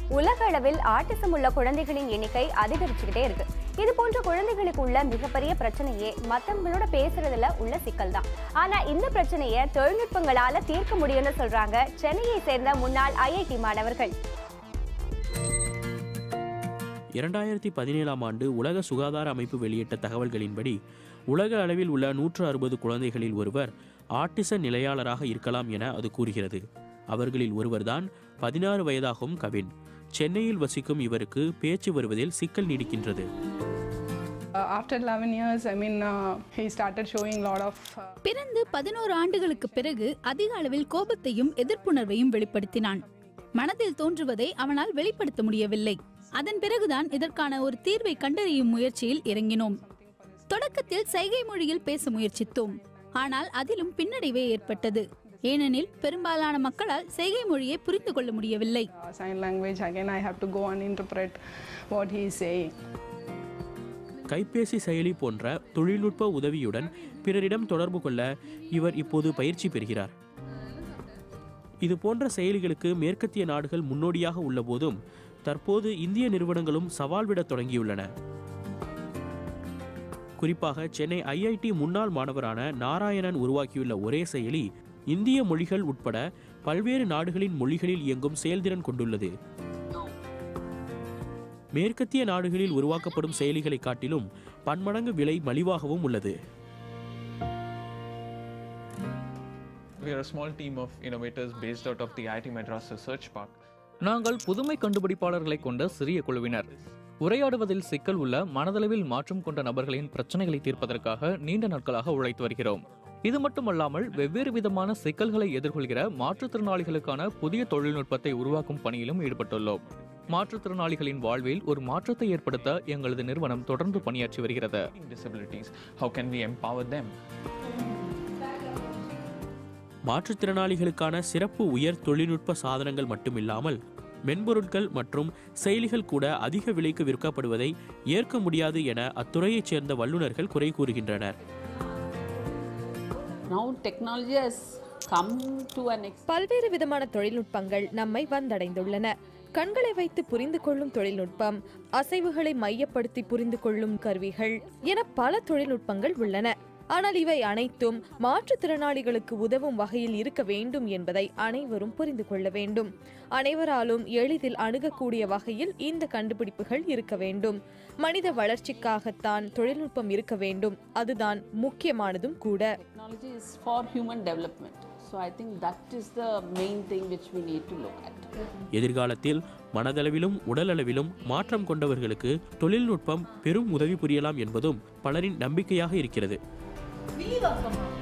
உலக அளவில் ஆட்டிசம் உள்ள குழந்தைகளின் எண்ணிக்கை அதிகரிச்சுக்கிட்டே இருக்கு இது போன்ற குழந்தைகளுக்கு உள்ள மிகப்பெரிய பிரச்சனையே மத்தவங்களோட பேசுறதுல உள்ள சிக்கல் தான் ஆனா இந்த பிரச்சனையை தொழில்நுட்பங்களால தீர்க்க முடியும்னு சொல்றாங்க சென்னையை சேர்ந்த முன்னாள் ஐஐடி மாணவர்கள் இரண்டாயிரத்தி பதினேழாம் ஆண்டு உலக சுகாதார அமைப்பு வெளியிட்ட தகவல்களின்படி உலக அளவில் உள்ள நூற்று அறுபது குழந்தைகளில் ஒருவர் ஆட்டிச நிலையாளராக இருக்கலாம் என அது கூறுகிறது அவர்களில் ஒருவர்தான் பதினாறு வயதாகும் கவின் சென்னையில் வசிக்கும் இவருக்கு பேச்சு வருவதில் சிக்கல் நீடிக்கின்றது Uh, after 11 years, I mean, uh, he started showing a lot of. Uh, பிறந்து பதினோரு ஆண்டுகளுக்கு பிறகு அதிக அளவில் கோபத்தையும் எதிர்ப்புணர்வையும் வெளிப்படுத்தினான் மனதில் தோன்றுவதை அவனால் வெளிப்படுத்த முடியவில்லை அதன் பிறகுதான் இதற்கான ஒரு தீர்வை கண்டறியும் முயற்சியில் இறங்கினோம் தொடக்கத்தில் சைகை மொழியில் பேச முயற்சித்தோம் ஆனால் அதிலும் பின்னடைவே ஏற்பட்டது ஏனெனில் பெரும்பாலான மக்களால் செய்கை மொழியை புரிந்து கொள்ள முடியவில்லை uh, sign language, again, I have to go and interpret what he is saying. கைபேசி செயலி போன்ற தொழில்நுட்ப உதவியுடன் பிறரிடம் தொடர்பு கொள்ள இவர் இப்போது பயிற்சி பெறுகிறார் இது போன்ற செயலிகளுக்கு மேற்கத்திய நாடுகள் முன்னோடியாக உள்ள போதும் தற்போது இந்திய நிறுவனங்களும் சவால் விடத் தொடங்கியுள்ளன குறிப்பாக சென்னை ஐஐடி முன்னாள் மாணவரான நாராயணன் உருவாக்கியுள்ள ஒரே செயலி இந்திய மொழிகள் உட்பட பல்வேறு நாடுகளின் மொழிகளில் இயங்கும் செயல்திறன் கொண்டுள்ளது மேற்கத்திய நாடுகளில் உருவாக்கப்படும் செயலிகளை காட்டிலும் பன்மடங்கு விலை மலிவாகவும் உள்ளது We are a small team of innovators based out of the IIT Madras Research Park. நாங்கள் புதுமை கண்டுபிடிப்பாளர்களை கொண்ட சிறிய குழுவினர் உரையாடுவதில் சிக்கல் உள்ள மனதளவில் மாற்றம் கொண்ட நபர்களின் பிரச்சனைகளை தீர்ப்பதற்காக நீண்ட நாட்களாக உழைத்து வருகிறோம் இது மட்டுமல்லாமல் வெவ்வேறு விதமான சிக்கல்களை எதிர்கொள்கிற மாற்றுத்திறனாளிகளுக்கான புதிய தொழில்நுட்பத்தை உருவாக்கும் பணியிலும் ஈடுபட்டுள்ளோம் மாற்றுத்திறனாளிகளின் வாழ்வில் ஒரு மாற்றத்தை ஏற்படுத்த எங்களது நிறுவனம் தொடர்ந்து பணியாற்றி வருகிறது Disabilities, how can we empower them? மாற்றுத்திறனாளிகளுக்கான சிறப்பு உயர் தொழில்நுட்ப சாதனங்கள் மட்டுமில்லாமல் மென்பொருட்கள் மற்றும் செயலிகள் கூட அதிக விலைக்கு விற்கப்படுவதை ஏற்க முடியாது என அத்துறையைச் சேர்ந்த வல்லுநர்கள் குறை கூறுகின்றனர் Now technology has come to an extent. பல்வேறு விதமான தொழில்நுட்பங்கள் நம்மை வந்தடைந்துள்ளன கண்களை வைத்து புரிந்து கொள்ளும் தொழில்நுட்பம் அசைவுகளை மையப்படுத்தி புரிந்து கொள்ளும் கருவிகள் என பல தொழில்நுட்பங்கள் உள்ளன ஆனால் இவை அனைத்தும் மாற்றுத்திறனாளிகளுக்கு உதவும் வகையில் இருக்க வேண்டும் என்பதை அனைவரும் புரிந்து கொள்ள வேண்டும் அனைவராலும் எளிதில் அணுகக்கூடிய வகையில் இந்த கண்டுபிடிப்புகள் இருக்க வேண்டும் மனித வளர்ச்சிக்காகத்தான் தொழில்நுட்பம் இருக்க வேண்டும் அதுதான் முக்கியமானதும் கூட Technology is for human development. So I think that is the main thing which we need to look at. எதிர்காலத்தில் மனதளவிலும் உடலளவிலும் மாற்றம் கொண்டவர்களுக்கு தொழில்நுட்பம் பெரும் உதவி புரியலாம் என்பதும் பலரின் நம்பிக்கையாக இருக்கிறது விரிவாக்கமாக